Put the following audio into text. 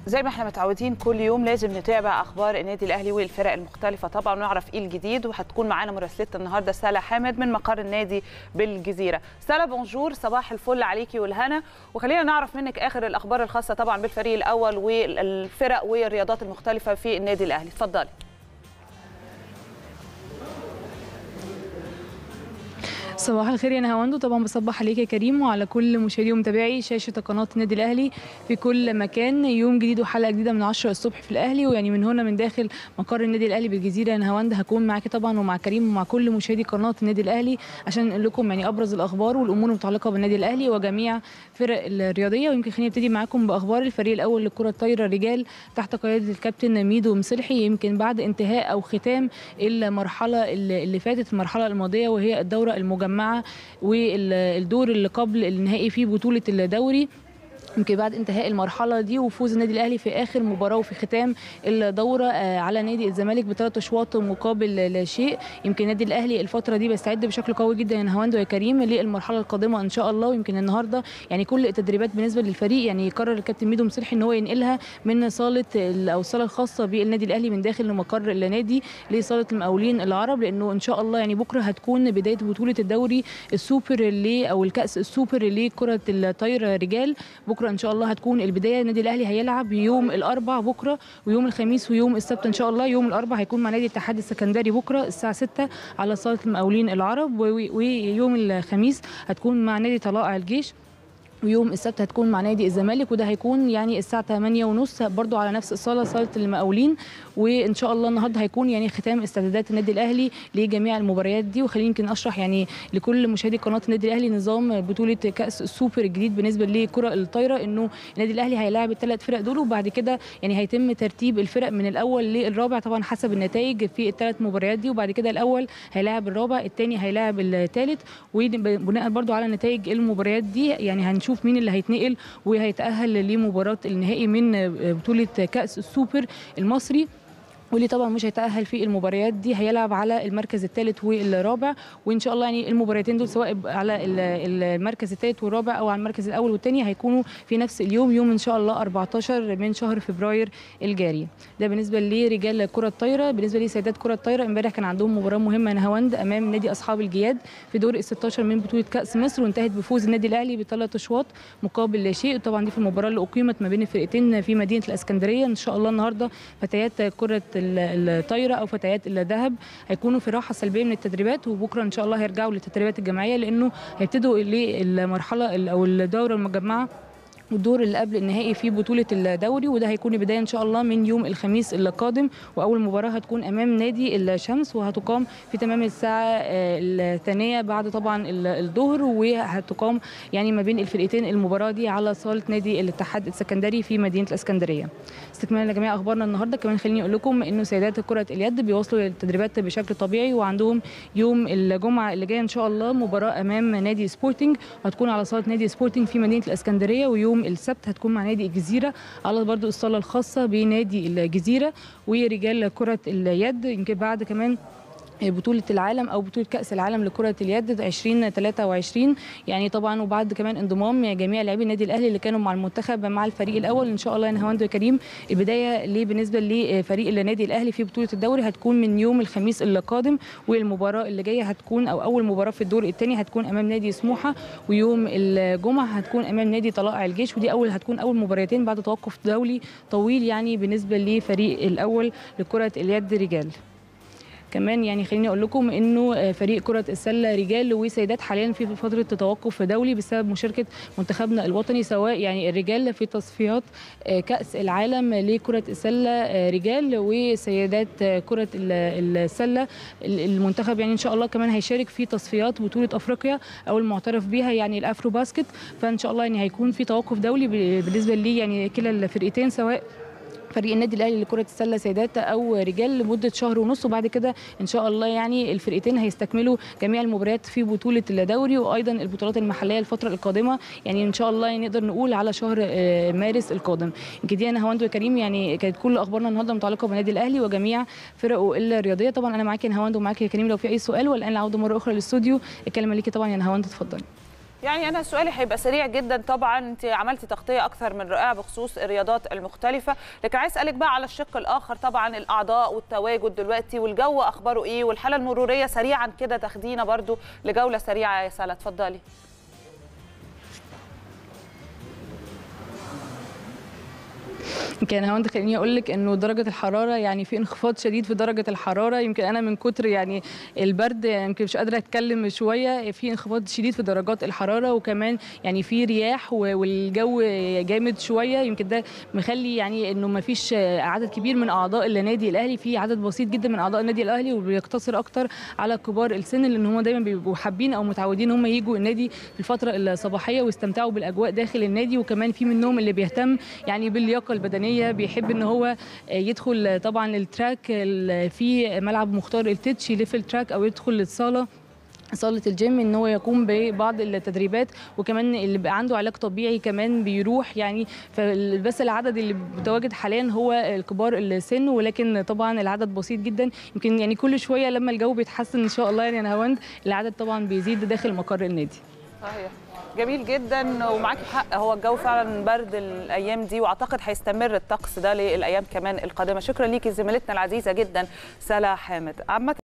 زي ما احنا متعودين كل يوم لازم نتابع اخبار النادي الاهلي والفرق المختلفه طبعا ونعرف ايه الجديد وهتكون معانا مراسلتنا النهارده سالا حامد من مقر النادي بالجزيره سالا بونجور صباح الفل عليكي والهنا وخلينا نعرف منك اخر الاخبار الخاصه طبعا بالفريق الاول والفرق والرياضات المختلفه في النادي الاهلي اتفضلي صباح الخير يا نهاوندو طبعا بصبح عليك يا كريم وعلى كل مشاهدي ومتابعي شاشه قناه النادي الاهلي في كل مكان يوم جديد وحلقه جديده من 10 الصبح في الاهلي ويعني من هنا من داخل مقر النادي الاهلي بالجزيره يا نهاوند هكون معاكي طبعا ومع كريم ومع كل مشاهدي قناه النادي الاهلي عشان نقول لكم يعني ابرز الاخبار والامور المتعلقه بالنادي الاهلي وجميع فرق الرياضيه ويمكن خلينا نبتدي معاكم باخبار الفريق الاول للكره الطايره رجال تحت قياده الكابتن ميدو مسلحي يمكن بعد انتهاء او ختام المرحله اللي فاتت المرحله الماضيه وهي الدوره المجمعه والدور اللي قبل النهائي في بطوله الدوري يمكن بعد انتهاء المرحله دي وفوز النادي الاهلي في اخر مباراه وفي ختام الدوره على نادي الزمالك بثلاث اشواط مقابل لا شيء يمكن النادي الاهلي الفتره دي بيستعد بشكل قوي جدا يا نهاوند ويا كريم للمرحله القادمه ان شاء الله ويمكن النهارده يعني كل التدريبات بالنسبه للفريق يعني قرر الكابتن ميدو مسلحي ان هو ينقلها من صاله او الصاله الخاصه بالنادي الاهلي من داخل مقر النادي لصاله المقاولين العرب لانه ان شاء الله يعني بكره هتكون بدايه بطوله الدوري السوبر اللي او الكاس السوبر لكره الطايره رجال بكره ان شاء الله هتكون البدايه النادي الاهلي هيلعب يوم الاربع بكره ويوم الخميس ويوم السبت ان شاء الله يوم الاربع هيكون مع نادي الاتحاد السكندري بكره الساعه 6 على صاله المقاولين العرب ويوم الخميس هتكون مع نادي طلائع الجيش ويوم السبت هتكون مع نادي الزمالك وده هيكون يعني الساعه 8 ونص برضو على نفس الصاله صاله المقاولين وان شاء الله النهارده هيكون يعني ختام استعدادات النادي الاهلي لجميع المباريات دي وخليني يمكن اشرح يعني لكل مشاهدي قناه النادي الاهلي نظام بطوله كاس السوبر الجديد بالنسبه لكره الطايره انه النادي الاهلي هيلاعب الثلاث فرق دول وبعد كده يعني هيتم ترتيب الفرق من الاول للرابع طبعا حسب النتائج في الثلاث مباريات دي وبعد كده الاول هيلاعب الرابع الثاني هيلاعب الثالث وبناء برضو على نتائج المباريات دي يعني هنشوف مين اللي هيتنقل وهيتاهل لمباراه النهائي من بطوله كاس السوبر المصري واللي طبعا مش هيتاهل في المباريات دي هيلعب على المركز الثالث والرابع وان شاء الله يعني المباراتين دول سواء على المركز الثالث والرابع او على المركز الاول والثاني هيكونوا في نفس اليوم يوم ان شاء الله 14 من شهر فبراير الجاري ده بالنسبه لرجال كره الطايره بالنسبه لسيدات كره الطايره امبارح كان عندهم مباراه مهمه نهاوند امام نادي اصحاب الجياد في دور ال 16 من بطوله كاس مصر وانتهت بفوز النادي الاهلي بثلاث اشواط مقابل لا شيء طبعا دي في المباراه اللي اقيمت ما بين الفرقتين في مدينه الاسكندريه ان شاء الله النهارده فتيات كره الطايره او فتيات الذهب هيكونوا في راحه سلبيه من التدريبات وبكره ان شاء الله هيرجعوا للتدريبات الجماعيه لانه هيبتدوا للمرحله او الدوره المجمعه والدور اللي قبل النهائي في بطوله الدوري وده هيكون بدايه ان شاء الله من يوم الخميس القادم واول مباراه هتكون امام نادي الشمس وهتقام في تمام الساعه الثانيه بعد طبعا الظهر وهتقام يعني ما بين الفرقتين المباراه دي على صاله نادي الاتحاد السكندري في مدينه الاسكندريه استكمالا لجميع اخبارنا النهارده كمان خليني اقول لكم انه سيدات كره اليد بيواصلوا التدريبات بشكل طبيعي وعندهم يوم الجمعه اللي جايه ان شاء الله مباراه امام نادي سبورتنج هتكون على صاله نادي سبورتنج في مدينه الاسكندريه ويوم يوم السبت هتكون مع نادي الجزيره على برضو الصاله الخاصه بنادي الجزيره ورجال كره اليد يمكن بعد كمان بطولة العالم أو بطولة كأس العالم لكرة اليد 2023 يعني طبعا وبعد كمان انضمام جميع لاعبي النادي الأهلي اللي كانوا مع المنتخب مع الفريق الأول إن شاء الله نهاوند كريم البداية ليه بالنسبة لفريق النادي الأهلي في بطولة الدوري هتكون من يوم الخميس القادم والمباراة اللي جاية هتكون أو أول مباراة في الدور الثاني هتكون أمام نادي سموحة ويوم الجمعة هتكون أمام نادي طلائع الجيش ودي أول هتكون أول مباراتين بعد توقف دولي طويل يعني بالنسبة لفريق الأول لكرة اليد رجال كمان يعني خليني اقول لكم انه فريق كره السله رجال وسيدات حاليا في فتره توقف دولي بسبب مشاركه منتخبنا الوطني سواء يعني الرجال في تصفيات كاس العالم لكره السله رجال وسيدات كره السله المنتخب يعني ان شاء الله كمان هيشارك في تصفيات بطوله افريقيا او المعترف بها يعني الافرو باسكت فان شاء الله يعني هيكون في توقف دولي بالنسبه لي يعني كلا الفرقتين سواء فريق النادي الاهلي لكره السله سيدات او رجال لمده شهر ونص وبعد كده ان شاء الله يعني الفرقتين هيستكملوا جميع المباريات في بطوله الدوري وايضا البطولات المحليه الفتره القادمه يعني ان شاء الله نقدر نقول على شهر مارس القادم يمكن دي انا هواند وكريم يعني كانت كل اخبارنا النهارده متعلقه بالنادي الاهلي وجميع فرقه الرياضيه طبعا انا معاكي يا هواند ومعاكي يا كريم لو في اي سؤال والان العوده مره اخرى للاستوديو الكلمه ليكي طبعا يا هواند اتفضلي يعني انا سؤالي هيبقى سريع جدا طبعا انت عملتي تغطيه اكثر من رائعه بخصوص الرياضات المختلفه لكن عايز اسالك بقى على الشق الاخر طبعا الاعضاء والتواجد دلوقتي والجو اخباره ايه والحاله المروريه سريعا كده تاخدينا برضو لجوله سريعه يا سلا اتفضلي يمكن هو انت خليني اقول لك انه درجه الحراره يعني في انخفاض شديد في درجه الحراره يمكن انا من كتر يعني البرد يمكن مش قادره اتكلم شويه في انخفاض شديد في درجات الحراره وكمان يعني في رياح والجو جامد شويه يمكن ده مخلي يعني انه ما فيش عدد كبير من اعضاء النادي الاهلي في عدد بسيط جدا من اعضاء النادي الاهلي وبيقتصر اكتر على كبار السن لان هم دايما بيبقوا حابين او متعودين هم يجوا النادي في الفتره الصباحيه ويستمتعوا بالاجواء داخل النادي وكمان في منهم اللي بيهتم يعني باللياقه البدنيه بيحب ان هو يدخل طبعا التراك في ملعب مختار التتش يلف التراك او يدخل الصاله صاله الجيم ان هو يقوم ببعض التدريبات وكمان اللي بقى عنده علاج طبيعي كمان بيروح يعني بس العدد اللي متواجد حاليا هو الكبار السن ولكن طبعا العدد بسيط جدا يمكن يعني كل شويه لما الجو بيتحسن ان شاء الله يعني انا هوند العدد طبعا بيزيد داخل مقر النادي صحيح جميل جدا ومعاكي حق هو الجو فعلا برد الايام دي واعتقد هيستمر الطقس ده للايام كمان القادمه شكرا ليكي زميلتنا العزيزه جدا سلا حامد عامه